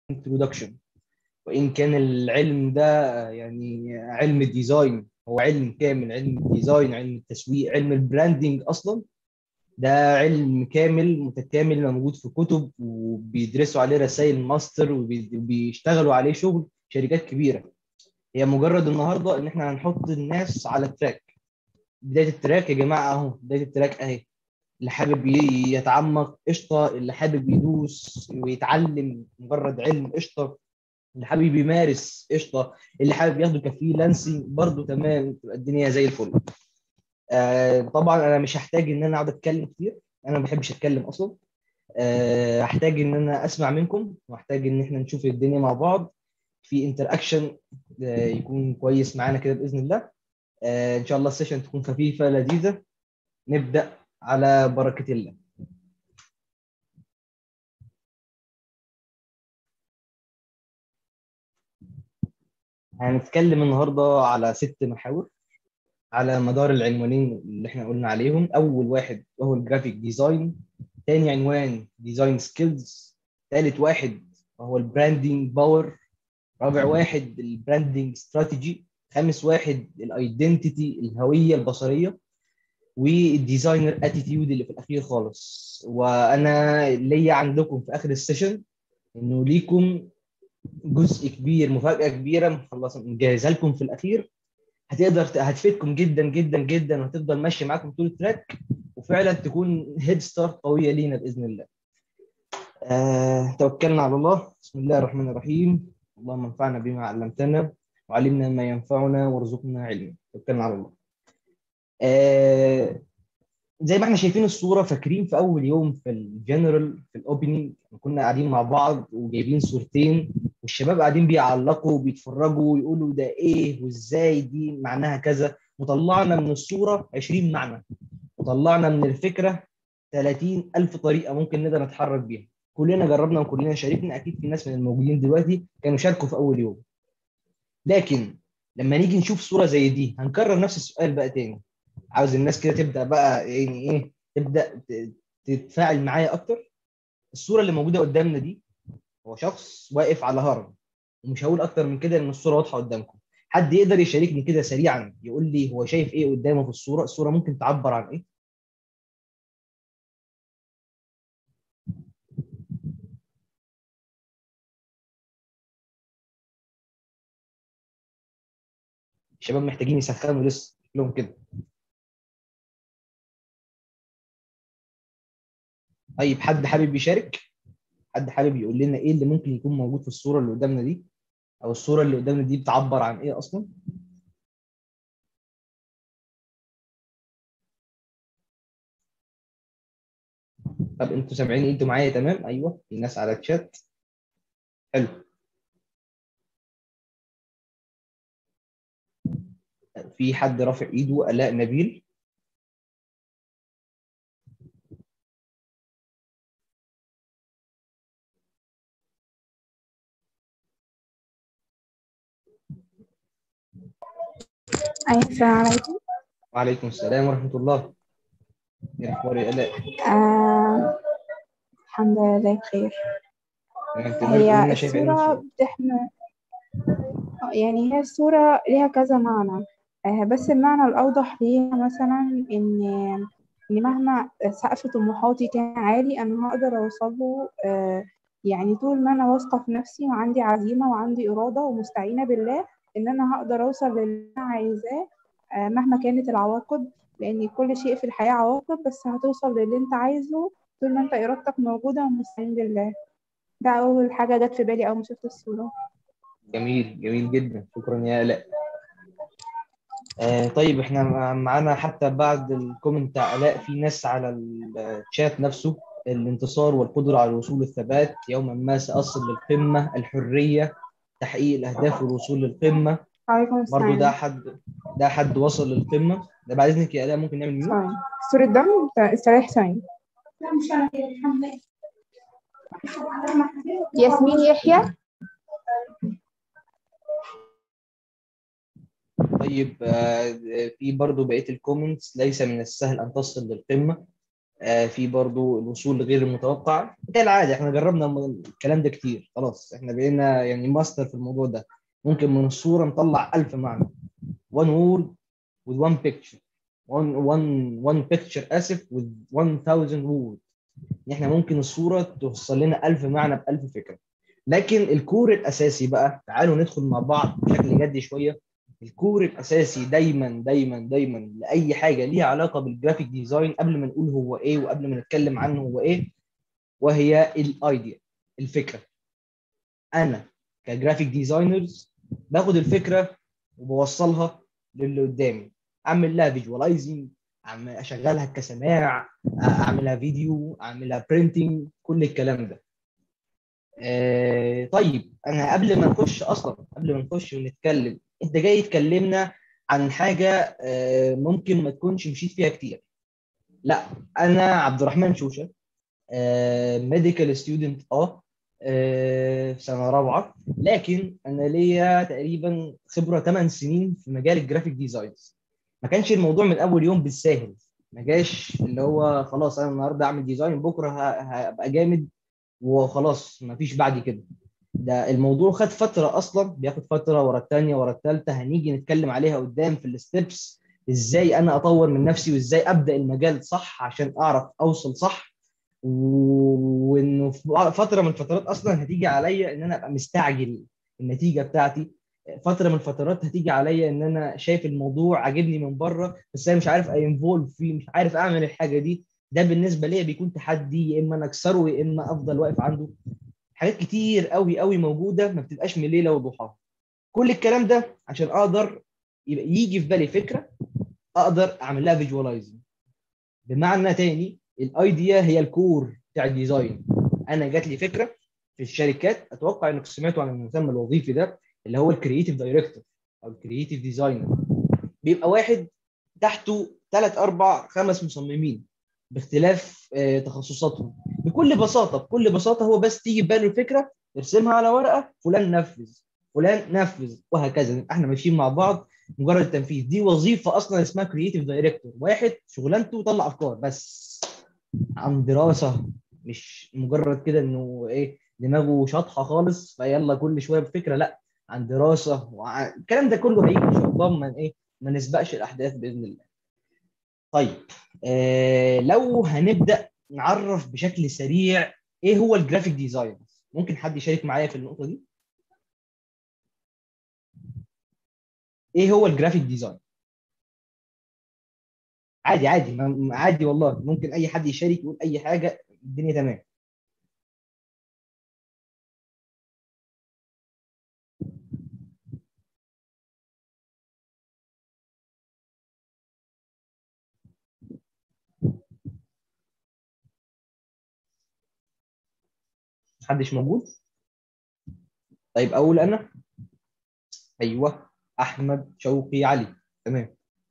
introduction وان كان العلم ده يعني علم الديزاين هو علم كامل علم الديزاين علم التسويق علم البراندنج اصلا ده علم كامل متكامل موجود في كتب وبيدرسوا عليه رسائل ماستر وبيشتغلوا عليه شغل شركات كبيره هي مجرد النهارده ان احنا هنحط الناس على التراك بدايه التراك يا جماعه اهو بدايه التراك اهي اللي حابب يتعمق قشطه اللي حابب يدوس ويتعلم مجرد علم قشطه اللي حابب يمارس قشطه اللي حابب ياخده كفريلانسنج برضه تمام تبقى الدنيا زي الفل آه طبعا انا مش هحتاج ان انا اقعد اتكلم كتير انا ما بحبش اتكلم اصلا آه هحتاج ان انا اسمع منكم واحتاج ان احنا نشوف الدنيا مع بعض في انتر اكشن آه يكون كويس معانا كده باذن الله آه ان شاء الله السيشن تكون خفيفه لذيذه نبدا على بركه الله هنتكلم النهارده على ست محاور على مدار العنوانين اللي احنا قلنا عليهم اول واحد وهو الجرافيك ديزاين ثاني عنوان ديزاين سكيلز ثالث واحد وهو البراندنج باور رابع واحد البراندنج استراتيجي خامس واحد الايدنتيتي الهويه البصريه والديزاينر اتيتيود اللي في الاخير خالص وانا ليا عندكم في اخر السيشن انه ليكم جزء كبير مفاجاه كبيره مخلص مجهزها لكم في الاخير هتقدر هتفيدكم جدا جدا جدا وهتفضل ماشي معاكم طول التراك وفعلا تكون هيد ستارت قويه لينا باذن الله. آه، توكلنا على الله بسم الله الرحمن الرحيم اللهم انفعنا بما علمتنا وعلمنا ما ينفعنا وارزقنا علما توكلنا على الله. آه، زي ما احنا شايفين الصوره فاكرين في اول يوم في الجنرال في الاوبننج كنا قاعدين مع بعض وجايبين صورتين والشباب قاعدين بيعلقوا وبيتفرجوا ويقولوا ده ايه وازاي دي معناها كذا وطلعنا من الصوره 20 معنى وطلعنا من الفكره 30 ألف طريقه ممكن نقدر نتحرك بيها كلنا جربنا وكلنا شاركنا اكيد في ناس من الموجودين دلوقتي كانوا شاركوا في اول يوم لكن لما نيجي نشوف صوره زي دي هنكرر نفس السؤال بقى تاني عاوز الناس كده تبدا بقى يعني ايه تبدا تتفاعل معايا اكتر الصوره اللي موجوده قدامنا دي هو شخص واقف على هرم ومش هقول اكتر من كده لان الصوره واضحه قدامكم حد يقدر يشاركني كده سريعا يقول لي هو شايف ايه قدامه في الصوره الصوره ممكن تعبر عن ايه الشباب محتاجين يسخنوا لسه لهم كده طيب حد حابب يشارك حد حابب يقول لنا ايه اللي ممكن يكون موجود في الصوره اللي قدامنا دي او الصوره اللي قدامنا دي بتعبر عن ايه اصلا طب انتوا سامعين انتوا معايا تمام ايوه في ناس على الشات حلو في حد رافع ايده الاء نبيل أيوة السلام عليكم وعليكم السلام ورحمه الله ايه اخبار يا الاء آه الحمد لله بخير تمام تقدري تقولي هي لنا شايفه ايه من الصورة الصورة؟ بتحمل يعني هي الصورة ليها كذا معنى آه بس المعنى الأوضح ليها مثلا إن إن مهما سقف طموحاتي كان عالي أنا هقدر أوصله آه يعني طول ما أنا واثقة في نفسي وعندي عزيمة وعندي إرادة ومستعينة بالله إن أنا هقدر أوصل للي أنا عايزاه آه مهما كانت العواقب لأن كل شيء في الحياة عواقب بس هتوصل للي أنت عايزه طول ما أنت إرادتك موجودة ومستعين بالله ده أول حاجة جت في بالي أول ما شفت الصورة جميل جميل جدا شكرا يا الاء آه طيب احنا مع- معانا حتى بعد الكومنت بتاع الاء في ناس على الشات نفسه الانتصار والقدره على الوصول للثبات يوما ما ساصل للقمه الحريه تحقيق الاهداف والوصول للقمه عليكم برضو السلام ده حد ده حد وصل للقمه ده بعد اذنك يا الاء ممكن نعمل ميوت ثاني صورة دم استريح ثاني ياسمين يحيى طيب آه، في برضو بقيه الكومنتس ليس من السهل ان تصل للقمه آه، في برضو الوصول غير المتوقع كالعاده احنا جربنا الم- الكلام ده كتير خلاص احنا بقينا يعني ماستر في الموضوع ده ممكن من الصوره نطلع ألف معنى one word with one picture one one one picture اسف with 1000 word احنا ممكن الصوره توصل لنا 1000 معنى بألف فكره لكن الكور الاساسي بقى تعالوا ندخل مع بعض بشكل جدي شويه الكور الاساسي دايما دايما دايما لاي حاجه ليها علاقه بالجرافيك ديزاين قبل ما نقول هو ايه وقبل ما نتكلم عنه هو ايه وهي الايديا الفكره انا كجرافيك ديزاينرز باخد الفكره وبوصلها للي قدامي اعمل لها فيجواليزنج اشغلها كسماع اعملها فيديو اعملها برينتنج كل الكلام ده آه طيب انا قبل ما نخش اصلا قبل ما نخش ونتكلم انت جاي تكلمنا عن حاجه آه ممكن ما تكونش مشيت فيها كتير لا انا عبد الرحمن شوشه ميديكال ستودنت اه آه، في سنه رابعه لكن انا ليا تقريبا خبره 8 سنين في مجال الجرافيك ديزاينز ما كانش الموضوع من اول يوم بالساهل ما جاش اللي هو خلاص انا النهارده اعمل ديزاين بكره ه- هبقى جامد وخلاص ما فيش بعد كده ده الموضوع خد فتره اصلا بياخد فتره ورا الثانيه ورا الثالثه هنيجي نتكلم عليها قدام في الستبس ازاي انا اطور من نفسي وازاي ابدا المجال صح عشان اعرف اوصل صح و- وانه في فتره من الفترات اصلا هتيجي عليا ان انا ابقى مستعجل النتيجه بتاعتي فتره من الفترات هتيجي عليا ان انا شايف الموضوع عاجبني من بره بس انا مش عارف انفولف فيه مش عارف اعمل الحاجه دي ده بالنسبه ليا بيكون تحدي يا اما انا اكسره يا اما افضل واقف عنده حاجات كتير قوي قوي موجوده ما بتبقاش من ليله وضحاها كل الكلام ده عشان اقدر يبقى يجي في بالي فكره اقدر اعمل لها فيجواليزنج بمعنى تاني الايديا هي الكور بتاع الديزاين انا جات لي فكره في الشركات اتوقع انك سمعتوا عن المسمى الوظيفي ده اللي هو الكرييتيف دايركتور او الكرييتيف ديزاينر بيبقى واحد تحته ثلاث اربع خمس مصممين باختلاف آه، تخصصاتهم بكل بساطه بكل بساطه هو بس تيجي في باله الفكره يرسمها على ورقه فلان نفذ فلان نفذ وهكذا احنا ماشيين مع بعض مجرد تنفيذ دي وظيفه اصلا اسمها كرييتيف دايركتور واحد شغلانته يطلع افكار بس عن دراسه مش مجرد كده انه ايه دماغه شاطحه خالص فيلا كل شويه بفكره لا عن دراسه وع... الكلام ده كله هيجي ان شاء الله ما ايه ما نسبقش الاحداث باذن الله. طيب آه لو هنبدا نعرف بشكل سريع ايه هو الجرافيك ديزاين ممكن حد يشارك معايا في النقطه دي؟ ايه هو الجرافيك ديزاين؟ عادي عادي ما- عادي والله ممكن اي حد يشارك يقول اي حاجه الدنيا تمام محدش موجود طيب اقول انا ايوه احمد شوقي علي تمام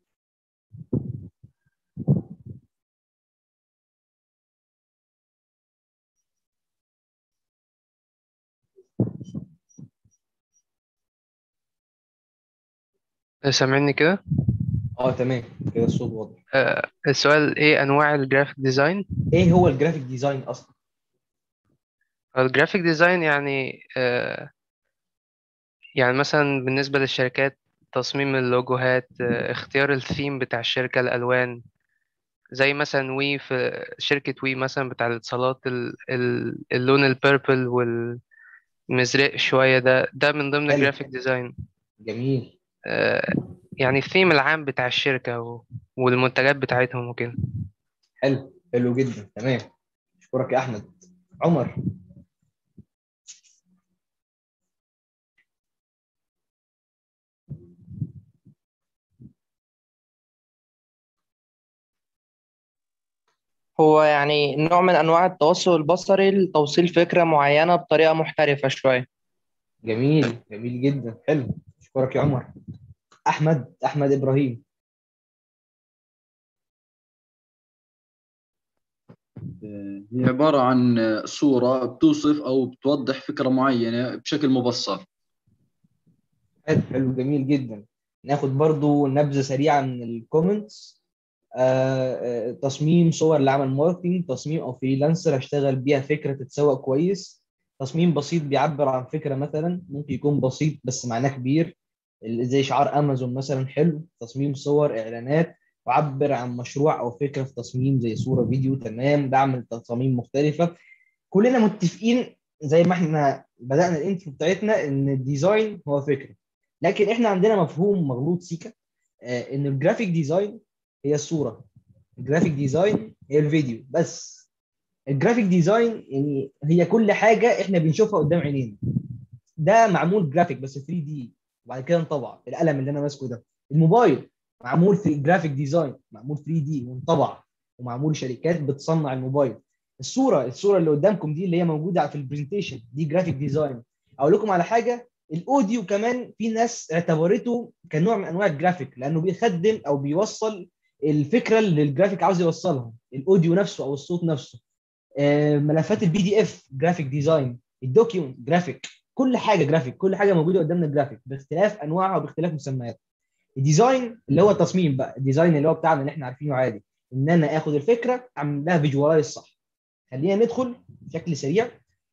سامعني كده اه تمام كده الصوت واضح آه، السؤال ايه انواع الجرافيك ديزاين ايه هو الجرافيك ديزاين اصلا الجرافيك ديزاين يعني آه، يعني مثلا بالنسبة للشركات تصميم اللوجوهات آه، اختيار الثيم بتاع الشركة الألوان زي مثلا وي في شركة وي مثلا بتاع الاتصالات ال- ال- اللون البيربل والمزرق شوية ده ده من ضمن حلو. الجرافيك ديزاين جميل آه، يعني الثيم العام بتاع الشركة و- والمنتجات بتاعتهم وكده حلو حلو جدا تمام اشكرك يا احمد عمر هو يعني نوع من أنواع التواصل البصري لتوصيل فكرة معينة بطريقة محترفة شوية جميل جميل جدا حلو اشكرك يا عمر احمد احمد ابراهيم هي عبارة عن صورة بتوصف أو بتوضح فكرة معينة بشكل مبسط حلو حلو جميل جدا ناخد برضو نبذه سريعه من الكومنتس آه، آه، تصميم صور لعمل ماركتينج تصميم او فريلانسر هشتغل بيها فكره تتسوق كويس تصميم بسيط بيعبر عن فكره مثلا ممكن يكون بسيط بس معناه كبير زي شعار امازون مثلا حلو تصميم صور اعلانات وعبر عن مشروع او فكره في تصميم زي صوره فيديو تمام بعمل تصاميم مختلفه كلنا متفقين زي ما احنا بدانا الانترو بتاعتنا ان الديزاين هو فكره لكن احنا عندنا مفهوم مغلوط سيكا آه، ان الجرافيك ديزاين هي الصوره الجرافيك ديزاين هي الفيديو بس الجرافيك ديزاين يعني هي كل حاجه احنا بنشوفها قدام عينينا ده معمول جرافيك بس 3 دي وبعد كده انطبع القلم اللي انا ماسكه ده الموبايل معمول في جرافيك ديزاين معمول 3 دي وانطبع ومعمول شركات بتصنع الموبايل الصوره الصوره اللي قدامكم دي اللي هي موجوده في البرزنتيشن دي جرافيك ديزاين اقول لكم على حاجه الاوديو كمان في ناس اعتبرته كنوع من انواع الجرافيك لانه بيخدم او بيوصل الفكره اللي الجرافيك عاوز يوصلها الاوديو نفسه او الصوت نفسه آه، ملفات البي دي اف جرافيك ديزاين الدوكيومنت جرافيك كل حاجه جرافيك كل حاجه موجوده قدامنا جرافيك باختلاف انواعها وباختلاف مسمياتها الديزاين اللي هو التصميم بقى الديزاين اللي هو بتاعنا اللي احنا عارفينه عادي ان انا اخد الفكره اعمل لها فيجوالايز صح خلينا ندخل بشكل سريع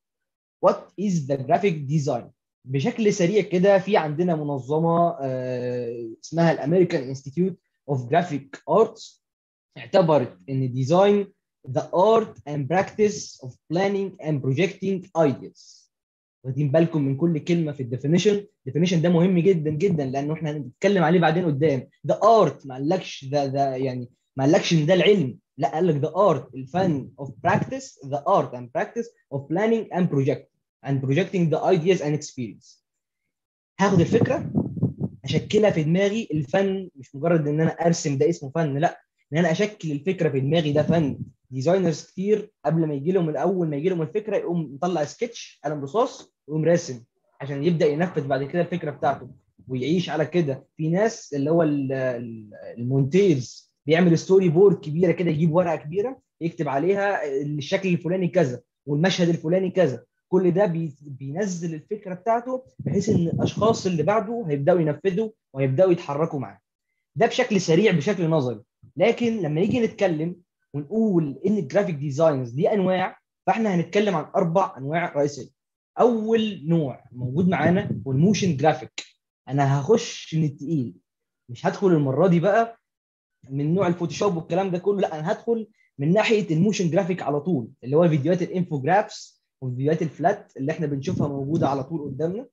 وات از ذا جرافيك ديزاين بشكل سريع كده في عندنا منظمه آه، اسمها الامريكان انستيتيوت اوف جرافيك ارتس اعتبرت ان الديزاين the art and practice of planning and projecting ideas واخدين بالكم من كل كلمه في الديفينيشن الديفينيشن ده مهم جدا جدا لانه احنا هنتكلم عليه بعدين قدام ده ارت ما قالكش ده ده يعني ما قالكش ان ده العلم لا قال لك ده ارت الفن of practice the art and practice of planning and project and projecting the ideas and experience هاخد الفكره اشكلها في دماغي الفن مش مجرد ان انا ارسم ده اسمه فن لا ان انا اشكل الفكره في دماغي ده فن ديزاينرز كتير قبل ما يجي لهم من اول ما يجي لهم الفكره يقوم مطلع سكتش قلم رصاص ويقوم راسم عشان يبدا ينفذ بعد كده الفكره بتاعته ويعيش على كده في ناس اللي هو ال- ال- المونتيرز بيعمل ستوري بورد كبيره كده يجيب ورقه كبيره يكتب عليها الشكل الفلاني كذا والمشهد الفلاني كذا كل ده بي- بينزل الفكره بتاعته بحيث ان الاشخاص اللي بعده هيبداوا ينفذوا وهيبداوا يتحركوا معاه ده بشكل سريع بشكل نظري لكن لما نيجي نتكلم ونقول ان الجرافيك ديزاينز دي انواع فاحنا هنتكلم عن اربع انواع رئيسيه اول نوع موجود معانا هو الموشن جرافيك انا هخش من التقيل مش هدخل المره دي بقى من نوع الفوتوشوب والكلام ده كله لا انا هدخل من ناحيه الموشن جرافيك على طول اللي هو فيديوهات الانفوجرافس والفيديوهات الفلات اللي احنا بنشوفها موجوده على طول قدامنا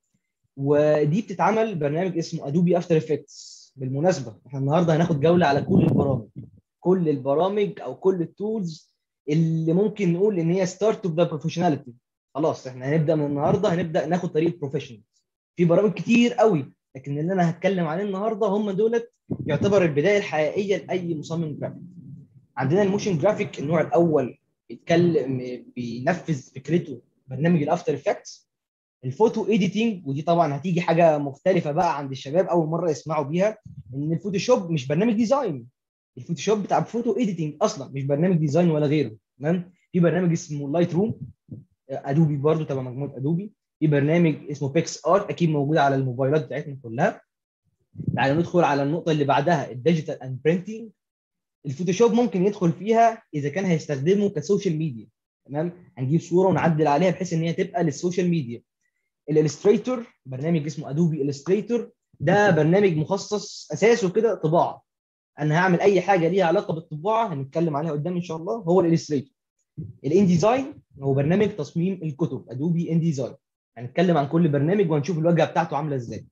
ودي بتتعمل برنامج اسمه ادوبي افتر افكتس بالمناسبه احنا النهارده هناخد جوله على كل البرامج كل البرامج او كل التولز اللي ممكن نقول ان هي ستارت اوف ذا بروفيشناليتي خلاص احنا هنبدا من النهارده هنبدا ناخد طريق بروفيشنال في برامج كتير قوي لكن اللي انا هتكلم عليه النهارده هم دولت يعتبر البدايه الحقيقيه لاي مصمم جرافيك عندنا الموشن جرافيك النوع الاول بيتكلم بينفذ فكرته برنامج الافتر افكتس الفوتو ايديتنج ودي طبعا هتيجي حاجه مختلفه بقى عند الشباب اول مره يسمعوا بيها ان الفوتوشوب مش برنامج ديزاين الفوتوشوب بتاع فوتو ايديتنج اصلا مش برنامج ديزاين ولا غيره تمام في برنامج اسمه لايت روم ادوبي برضو تبع مجموعه ادوبي في برنامج اسمه بيكس ارت اكيد موجود على الموبايلات بتاعتنا كلها تعالى ندخل على النقطه اللي بعدها الديجيتال اند برينتنج الفوتوشوب ممكن يدخل فيها اذا كان هيستخدمه كسوشيال ميديا تمام هنجيب صوره ونعدل عليها بحيث ان هي تبقى للسوشيال ميديا الالستريتور برنامج اسمه ادوبي الستريتور ده برنامج مخصص اساسه كده طباعه انا هعمل اي حاجه ليها علاقه بالطباعه هنتكلم عليها قدام ان شاء الله هو الالستريتور الان ديزاين هو برنامج تصميم الكتب ادوبي ان ديزاين هنتكلم عن كل برنامج وهنشوف الواجهه بتاعته عامله ازاي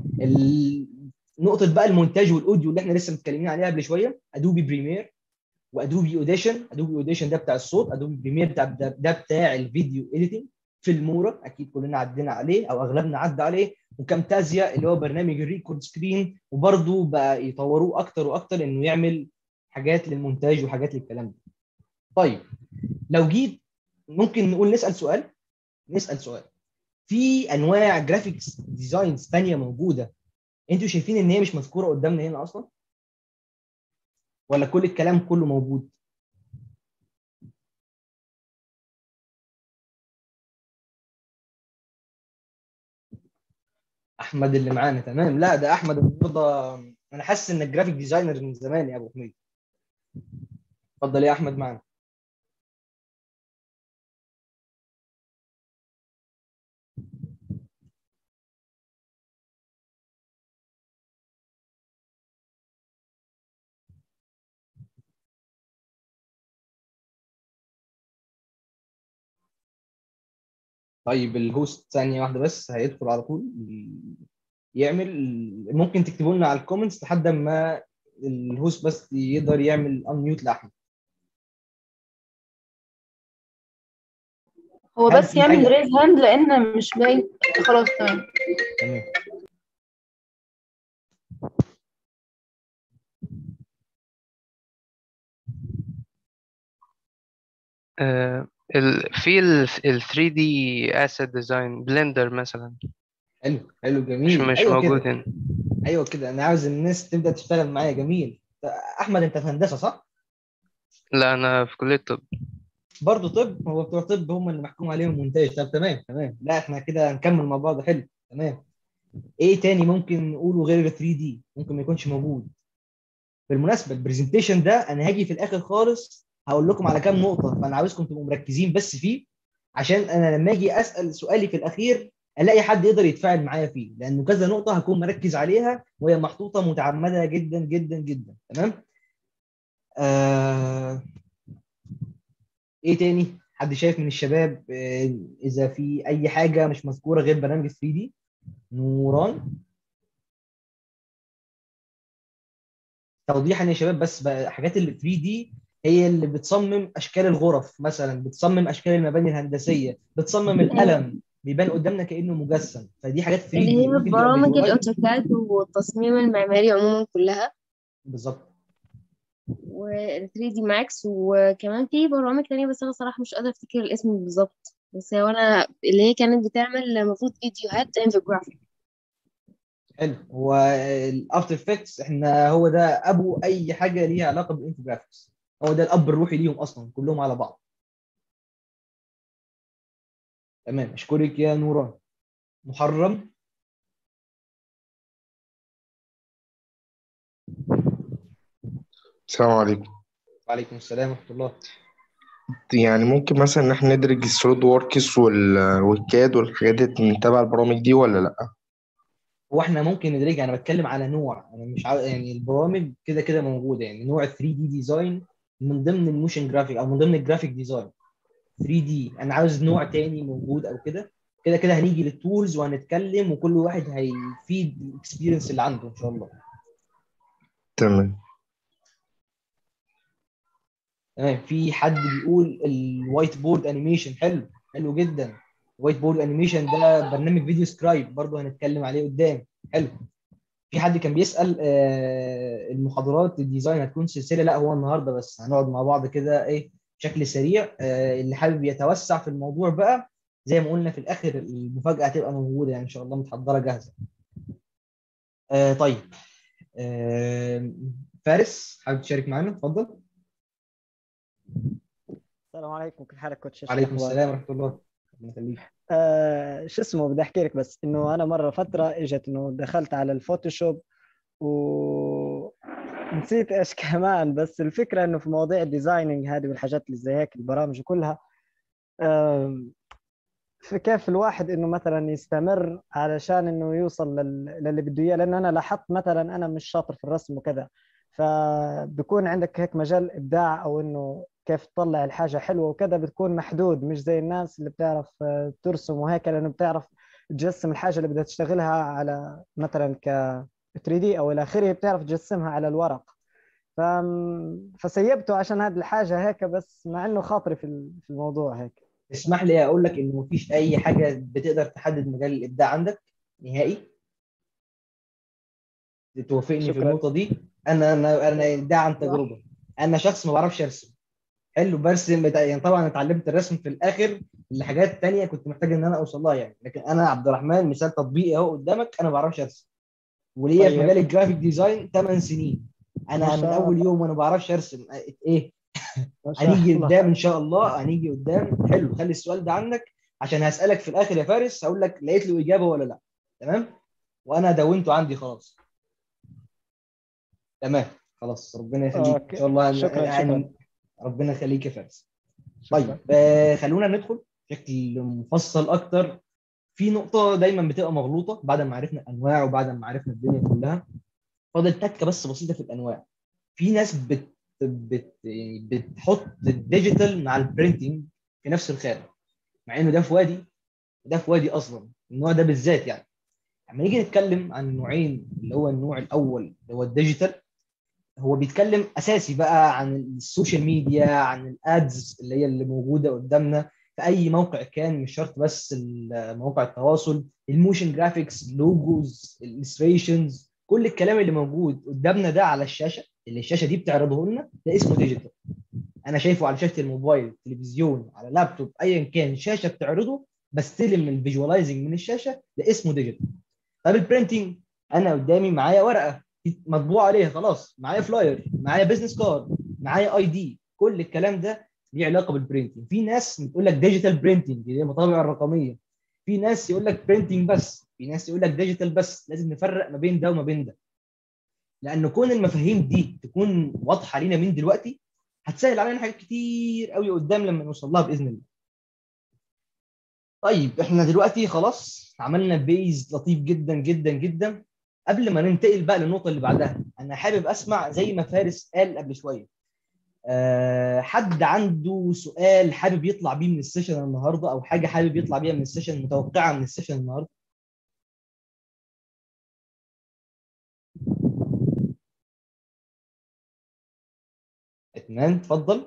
نقطه بقى المونتاج والاوديو اللي احنا لسه متكلمين عليها قبل شويه ادوبي بريمير وادوبي اوديشن ادوبي اوديشن ده بتاع الصوت ادوبي بريمير بتاع ده, ده بتاع الفيديو اديتنج فيلمورا اكيد كلنا عدينا عليه او اغلبنا عدى عليه وكامتازيا اللي هو برنامج الريكورد سكرين وبرده بقى يطوروه اكتر واكتر انه يعمل حاجات للمونتاج وحاجات للكلام ده. طيب لو جيت ممكن نقول نسال سؤال نسال سؤال في انواع جرافيكس ديزاينز ثانيه موجوده انتوا شايفين ان هي مش مذكوره قدامنا هنا اصلا؟ ولا كل الكلام كله موجود؟ احمد اللي معانا تمام لا ده احمد النهارده انا حاسس ان الجرافيك ديزاينر من زمان يا ابو حميد اتفضل يا احمد معانا طيب الهوست ثانية واحدة بس هيدخل على طول يعمل ممكن تكتبوا لنا على الكومنتس لحد ما الهوست بس يقدر يعمل انميوت لاحمد هو هل بس في يعمل حاجة؟ ريز هاند لان مش باين خلاص تمام تمام آه، ال في ال ال 3D asset design بلندر مثلا حلو حلو مش جميل مش ايوه موجود كده هنا ايوه كده انا عاوز الناس تبدا تشتغل معايا جميل احمد انت في هندسه صح؟ لا أنا في كلية طب برضه طب هو بتوع طب هم اللي محكوم عليهم مونتاج طب تمام تمام لا احنا كده هنكمل مع بعض حلو تمام ايه تاني ممكن نقوله غير ال 3 دي ممكن ما يكونش موجود بالمناسبه البرزنتيشن ده انا هاجي في الاخر خالص هقول لكم على كام نقطه فانا عاوزكم تبقوا مركزين بس فيه عشان انا لما اجي اسال سؤالي في الاخير الاقي حد يقدر يتفاعل معايا فيه لانه كذا نقطه هكون مركز عليها وهي محطوطه متعمده جدا جدا جدا تمام آه... ايه تاني حد شايف من الشباب آه، اذا في اي حاجه مش مذكوره غير برنامج 3 دي نوران توضيحا يا شباب بس بقى حاجات ال 3 دي هي اللي بتصمم اشكال الغرف مثلا بتصمم اشكال المباني الهندسيه بتصمم القلم بيبان قدامنا كانه مجسم فدي حاجات 3 اللي دي هي ممكن تبقى برامج فيجوال. الأوتوكاد والتصميم المعماري عموما كلها بالظبط وال 3 دي ماكس وكمان في برامج تانية بس أنا صراحة مش قادرة أفتكر الاسم بالظبط بس هو أنا اللي هي كانت بتعمل المفروض فيديوهات انفوجرافيك حلو هو الافتر افكتس احنا هو ده ابو اي حاجه ليها علاقه بالانفوجرافيكس هو ده الاب الروحي ليهم اصلا كلهم على بعض تمام اشكرك يا نوران محرم السلام عليكم وعليكم السلام ورحمه الله يعني ممكن مثلا ان احنا ندرج السوليد ووركس وال- والكاد والحاجات دي من تبع البرامج دي ولا لا هو احنا ممكن ندرجها انا بتكلم على نوع انا مش عاو... يعني البرامج كده كده موجوده يعني نوع 3 دي ديزاين من ضمن الموشن جرافيك او من ضمن الجرافيك ديزاين 3 دي انا عاوز نوع تاني موجود او كده كده كده هنيجي للتولز وهنتكلم وكل واحد هيفيد الاكسبيرينس اللي عنده ان شاء الله تمام تمام في حد بيقول الوايت بورد انيميشن حلو حلو جدا الوايت بورد انيميشن ده برنامج فيديو سكرايب برضه هنتكلم عليه قدام حلو في حد كان بيسأل آه، المحاضرات الديزاين هتكون سلسلة لا هو النهارده بس هنقعد مع بعض كده ايه بشكل سريع آه، اللي حابب يتوسع في الموضوع بقى زي ما قلنا في الاخر المفاجأة هتبقى موجودة يعني ان شاء الله متحضرة جاهزة آه، طيب آه، فارس حابب تشارك معانا اتفضل السلام عليكم كيف حالك كوتش إيش وعليكم الأخبار؟ السلام ورحمة الله ربنا يخليك آه شو اسمه بدي احكي لك بس انه انا مره فتره اجت انه دخلت على الفوتوشوب و نسيت ايش كمان بس الفكره انه في مواضيع الديزايننج هذه والحاجات اللي زي هيك البرامج كلها آم، في كيف الواحد انه مثلا يستمر علشان انه يوصل لل- للي بده اياه لانه انا لاحظت مثلا انا مش شاطر في الرسم وكذا فبكون عندك هيك مجال ابداع او انه كيف تطلع الحاجه حلوه وكذا بتكون محدود مش زي الناس اللي بتعرف آه، ترسم وهيك لانه بتعرف تجسم الحاجه اللي بدها تشتغلها على مثلا ك 3 دي او الى اخره بتعرف تجسمها على الورق ف... فسيبته عشان هذه الحاجه هيك بس مع انه خاطري في ال- في الموضوع هيك اسمح لي اقول لك ان مفيش اي حاجه بتقدر تحدد مجال الابداع عندك نهائي توافقني في شكراً. النقطه دي انا انا انا ده عن تجربه انا شخص ما بعرفش ارسم حلو برسم بتا... يعني طبعا اتعلمت الرسم في الاخر لحاجات تانية كنت محتاج ان انا اوصل لها يعني لكن انا عبد الرحمن مثال تطبيقي اهو قدامك انا ما بعرفش ارسم وليا في طيب. مجال الجرافيك ديزاين 8 سنين ما انا من شاء اول الله. يوم وانا ما بعرفش ارسم ايه ما شاء هنيجي الله. قدام ان شاء الله هنيجي قدام حلو خلي السؤال ده عندك عشان هسالك في الاخر يا فارس هقول لك لقيت له اجابه ولا لا تمام وانا دونته عندي خلاص تمام خلاص ربنا يخليك ان أوكي. شاء الله شكراً، يعني شكراً. ربنا يخليك يا فارس طيب آه خلونا ندخل بشكل مفصل اكتر في نقطه دايما بتبقى مغلوطه بعد ما عرفنا الانواع وبعد ما عرفنا الدنيا كلها فاضل تكه بس بسيطه في الانواع في ناس بت بت يعني بتحط الديجيتال مع البرينتنج في نفس الخانه مع انه ده في وادي وده في وادي اصلا النوع ده بالذات يعني لما نيجي نتكلم عن النوعين اللي هو النوع الاول اللي هو الديجيتال هو بيتكلم اساسي بقى عن السوشيال ميديا عن الادز اللي هي اللي موجوده قدامنا في اي موقع كان مش شرط بس مواقع التواصل الموشن جرافيكس لوجوز الستريشنز كل الكلام اللي موجود قدامنا ده على الشاشه اللي الشاشه دي بتعرضه لنا ده اسمه ديجيتال انا شايفه على شاشه الموبايل تلفزيون على لابتوب ايا كان شاشه بتعرضه بستلم الفيجواليزنج من الشاشه ده اسمه ديجيتال طب البرينتنج انا قدامي معايا ورقه مطبوع عليها خلاص معايا فلاير معايا بزنس كارد معايا اي دي كل الكلام ده ليه علاقه بالبرينتنج في ناس بتقول لك ديجيتال برينتنج اللي هي المطابع الرقميه في ناس يقول لك برينتنج بس في ناس يقول لك ديجيتال بس لازم نفرق ما بين ده وما بين ده لان كون المفاهيم دي تكون واضحه لينا من دلوقتي هتسهل علينا حاجات كتير قوي قدام لما نوصل لها باذن الله طيب احنا دلوقتي خلاص عملنا بيز لطيف جدا جدا جدا قبل ما ننتقل بقى للنقطه اللي بعدها انا حابب اسمع زي ما فارس قال قبل شويه أه حد عنده سؤال حابب يطلع بيه من السيشن النهارده او حاجه حابب يطلع بيها من السيشن متوقعه من السيشن النهارده اتمان اتفضل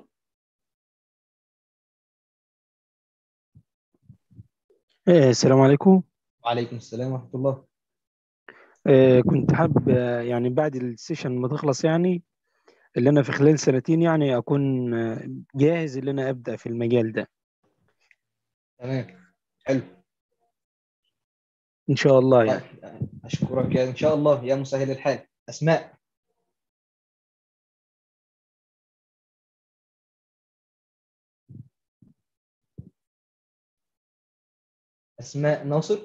آه، السلام عليكم وعليكم السلام ورحمه الله آه، كنت حابب آه، يعني بعد السيشن ما تخلص يعني اللي أنا في خلال سنتين يعني أكون آه، جاهز اللي أنا أبدأ في المجال ده تمام حلو إن شاء الله يعني طيب اشكرك يا ان شاء الله يا مسهل الحال اسماء اسماء ناصر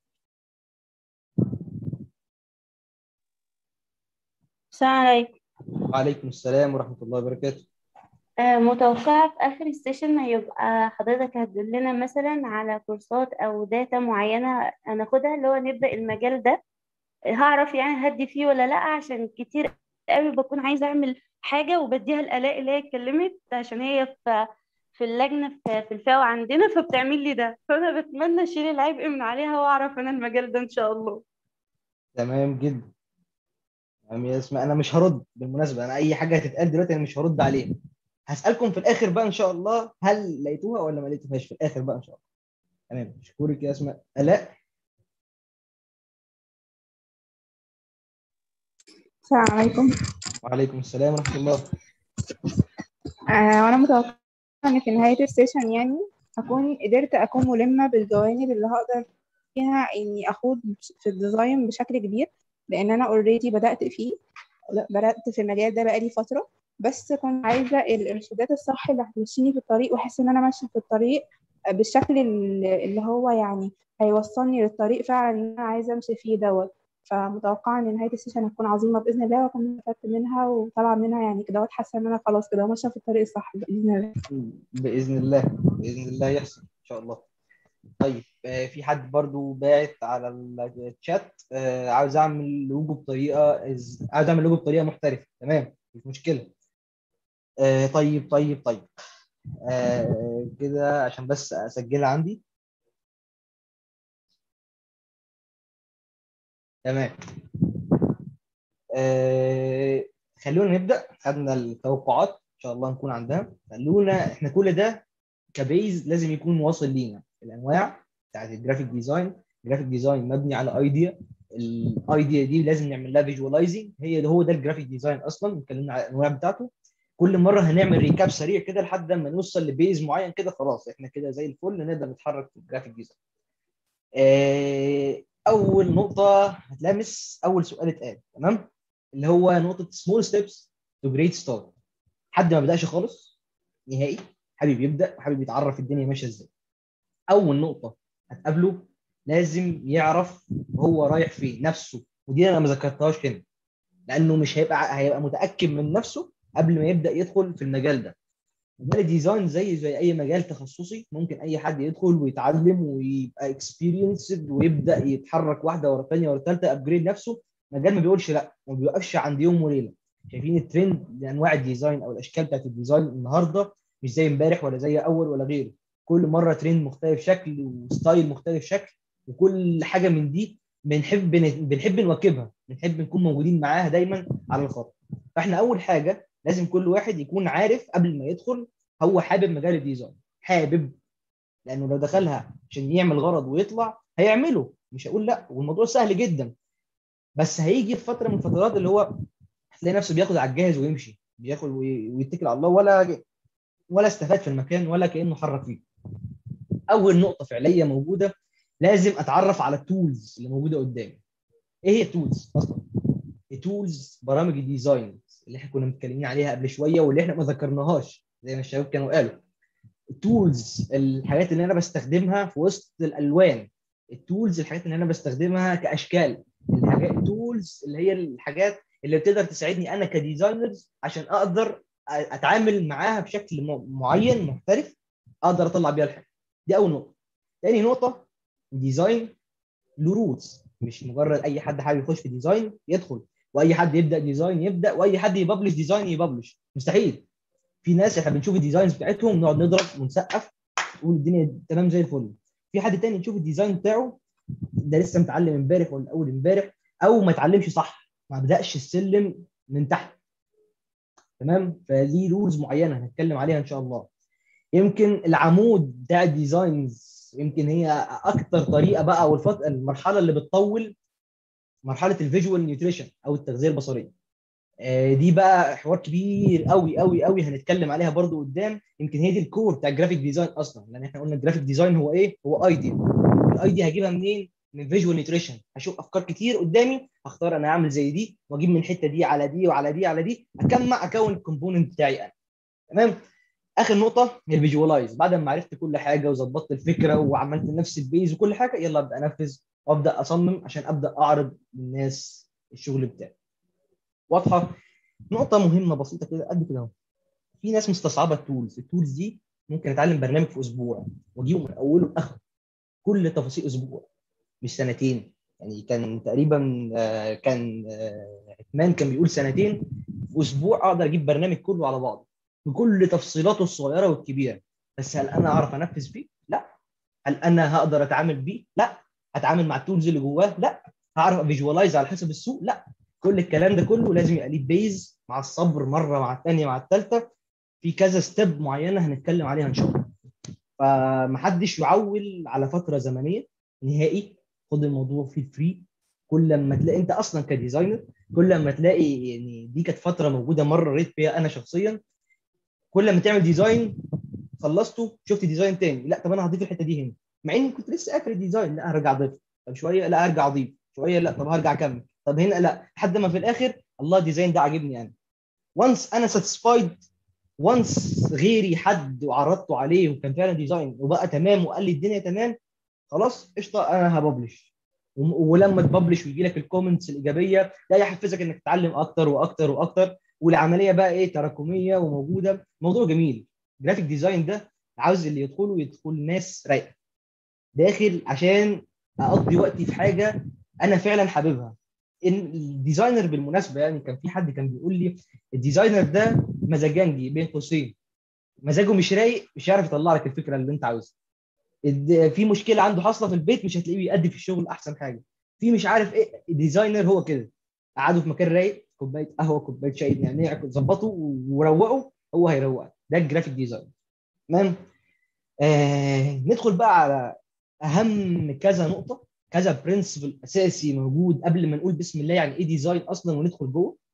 السلام عليكم وعليكم السلام ورحمه الله وبركاته آه، متوقعة في آخر السيشن هيبقى حضرتك هتدلنا مثلا على كورسات أو داتا معينة هناخدها اللي هو نبدأ المجال ده هعرف يعني هدي فيه ولا لأ عشان كتير قوي بكون عايزة أعمل حاجة وبديها الآلاء اللي هي اتكلمت عشان هي في في اللجنة في في الفاو عندنا فبتعمل لي ده فأنا بتمنى أشيل العبء من عليها وأعرف أنا المجال ده إن شاء الله تمام جدا تمام يا اسماء انا مش هرد بالمناسبه انا اي حاجه هتتقال دلوقتي انا مش هرد عليها هسالكم في الاخر بقى ان شاء الله هل لقيتوها ولا ما لقيتوهاش في الاخر بقى ان شاء الله تمام اشكرك يا اسماء الاء السلام عليكم وعليكم السلام ورحمه الله آه، وأنا متوقعة إن في نهاية السيشن يعني أكون قدرت أكون ملمة بالجوانب اللي هقدر فيها إني أخوض في الديزاين بشكل كبير لأن أنا أوريدي بدأت فيه بدأت في المجال ده بقالي فترة بس كنت عايزة الإرشادات الصح اللي هتمشيني في الطريق وأحس إن أنا ماشية في الطريق بالشكل اللي اللي هو يعني هيوصلني للطريق فعلا اللي أنا عايزة أمشي فيه دوت فمتوقعة إن نهاية السيشن هتكون عظيمة بإذن الله وأكون استفدت منها وطالعة منها يعني كده حاسة إن أنا خلاص كده ماشية في الطريق الصح بإذن الله باذن الله باذن الله يحصل ان شاء الله طيب آه، في حد برضو باعت على الشات آه، عاوز اعمل لوجو بطريقه إز- عاوز اعمل لوجو بطريقه محترفه تمام مش مشكله آه، طيب طيب طيب آه، كده عشان بس اسجلها عندي تمام آه، خلونا نبدا خدنا التوقعات ان شاء الله نكون عندها خلونا احنا كل ده كبيز لازم يكون واصل لينا الانواع بتاعت الجرافيك ديزاين الجرافيك ديزاين مبني على ايديا الايديا دي لازم نعمل لها فيجواليزنج هي هو ده الجرافيك ديزاين اصلا اتكلمنا على الانواع بتاعته كل مره هنعمل ريكاب سريع كده لحد ما نوصل لبيز معين كده خلاص احنا كده زي الفل نقدر نتحرك في الجرافيك ديزاين آه، اول نقطه هتلامس اول سؤال اتقال تمام اللي هو نقطه سمول ستيبس تو جريت ستارت حد ما بداش خالص نهائي حابب يبدا وحابب يتعرف الدنيا ماشيه ازاي اول نقطه هتقابله لازم يعرف هو رايح فين نفسه ودي انا ما ذكرتهاش هنا لانه مش هيبقى هيبقى متاكد من نفسه قبل ما يبدا يدخل في المجال ده مجال الديزاين زي زي اي مجال تخصصي ممكن اي حد يدخل ويتعلم ويبقى اكسبيرينسد ويبدا يتحرك واحده ورا الثانيه ورا الثالثه ابجريد نفسه مجال ما بيقولش لا ما بيوقفش عند يوم وليله شايفين الترند لانواع الديزاين او الاشكال بتاعت الديزاين النهارده مش زي امبارح ولا زي اول ولا غيره كل مره ترند مختلف شكل وستايل مختلف شكل وكل حاجه من دي بنحب بنحب نواكبها بنحب نكون موجودين معاها دايما على الخط فاحنا اول حاجه لازم كل واحد يكون عارف قبل ما يدخل هو حابب مجال الديزاين حابب لانه لو دخلها عشان يعمل غرض ويطلع هيعمله مش هقول لا والموضوع سهل جدا بس هيجي في فتره من الفترات اللي هو هتلاقي نفسه بياخد على الجاهز ويمشي بياخد وي- ويتكل على الله ولا ولا استفاد في المكان ولا كانه حرك فيه اول نقطه فعليه موجوده لازم اتعرف على التولز اللي موجوده قدامي ايه هي التولز اصلا التولز برامج الديزاين اللي احنا كنا متكلمين عليها قبل شويه واللي احنا ما ذكرناهاش زي ما الشباب كانوا قالوا التولز الحاجات اللي انا بستخدمها في وسط الالوان التولز الحاجات اللي انا بستخدمها كاشكال الحاجات التولز اللي هي الحاجات اللي بتقدر تساعدني انا كديزاينرز عشان اقدر اتعامل معاها بشكل م- معين محترف اقدر اطلع بيها الحاجه دي اول نقطه تاني نقطه ديزاين له روتس مش مجرد اي حد حابب يخش في ديزاين يدخل واي حد يبدا ديزاين يبدا واي حد يبلش ديزاين يبلش مستحيل في ناس احنا بنشوف الديزاينز بتاعتهم نقعد نضرب ونسقف نقول الدنيا تمام زي الفل في حد تاني نشوف الديزاين بتاعه ده لسه متعلم امبارح ولا اول امبارح او ما اتعلمش صح ما بداش السلم من تحت تمام فليه رولز معينه هنتكلم عليها ان شاء الله يمكن العمود بتاع الديزاينز يمكن هي اكتر طريقه بقى او الفت... المرحله اللي بتطول مرحله الفيجوال نيوتريشن او التغذيه البصريه آه، دي بقى حوار كبير قوي قوي قوي هنتكلم عليها برضو قدام يمكن هي دي الكور بتاع الجرافيك ديزاين اصلا لان احنا قلنا الجرافيك ديزاين هو ايه هو ايديا الايديا هجيبها منين من فيجوال نيوتريشن هشوف افكار كتير قدامي هختار انا اعمل زي دي واجيب من الحته دي على دي وعلى دي على دي اجمع اكون الكومبوننت بتاعي انا تمام اخر نقطه هي الفيجوالايز بعد ما عرفت كل حاجه وظبطت الفكره وعملت نفس البيز وكل حاجه يلا ابدا انفذ وابدا اصمم عشان ابدا اعرض للناس الشغل بتاعي واضحه نقطه مهمه بسيطه كده قد كده اهو في ناس مستصعبه التولز التولز دي ممكن اتعلم برنامج في اسبوع واجيبه من اوله لاخره كل تفاصيل اسبوع مش سنتين يعني كان تقريبا آه، كان آه، عثمان كان بيقول سنتين في اسبوع اقدر اجيب برنامج كله على بعضه بكل تفصيلاته الصغيره والكبيره بس هل انا اعرف انفذ فيه؟ لا هل انا هقدر اتعامل بيه؟ لا هتعامل مع التولز اللي جواه؟ لا هعرف فيجوالايز على حسب السوق؟ لا كل الكلام ده كله لازم يبقى ليه بيز مع الصبر مره مع الثانيه مع الثالثه في كذا ستيب معينه هنتكلم عليها ان شاء الله فمحدش يعول على فتره زمنيه نهائي خد الموضوع في فري كل ما تلاقي انت اصلا كديزاينر كل ما تلاقي يعني دي كانت فتره موجوده مره ريت بيها انا شخصيا كل ما تعمل ديزاين خلصته شفت ديزاين تاني لا طب انا هضيف الحته دي هنا مع اني كنت لسه قافل الديزاين لا هرجع اضيف طب شويه لا ارجع اضيف شويه لا طب هرجع اكمل طب هنا لا لحد ما في الاخر الله الديزاين ده عاجبني انا وانس انا ساتسفايد وانس غيري حد وعرضته عليه وكان فعلا ديزاين وبقى تمام وقال لي الدنيا تمام خلاص قشطه انا هببلش وم- ولما تببلش ويجي لك الكومنتس الايجابيه ده يحفزك انك تتعلم اكتر واكتر واكتر والعمليه بقى ايه تراكميه وموجوده موضوع جميل جرافيك ديزاين ده عاوز اللي يدخله يدخل ناس رايقه داخل عشان اقضي وقتي في حاجه انا فعلا حاببها إن الديزاينر بالمناسبه يعني كان في حد كان بيقول لي الديزاينر ده مزاجنجي بين قوسين مزاجه مش رايق مش هيعرف يطلع لك الفكره اللي انت عاوزها الد- في مشكله عنده حاصله في البيت مش هتلاقيه بيأدي في الشغل احسن حاجه في مش عارف ايه الديزاينر هو كده قعدوا في مكان رايق كوبايه قهوه كوبايه شاي نعناع ظبطوا وروقوا هو هيروقك ده الجرافيك ديزاين تمام آه ندخل بقى على اهم كذا نقطه كذا برنسبل اساسي موجود قبل ما نقول بسم الله يعني ايه ديزاين اصلا وندخل جوه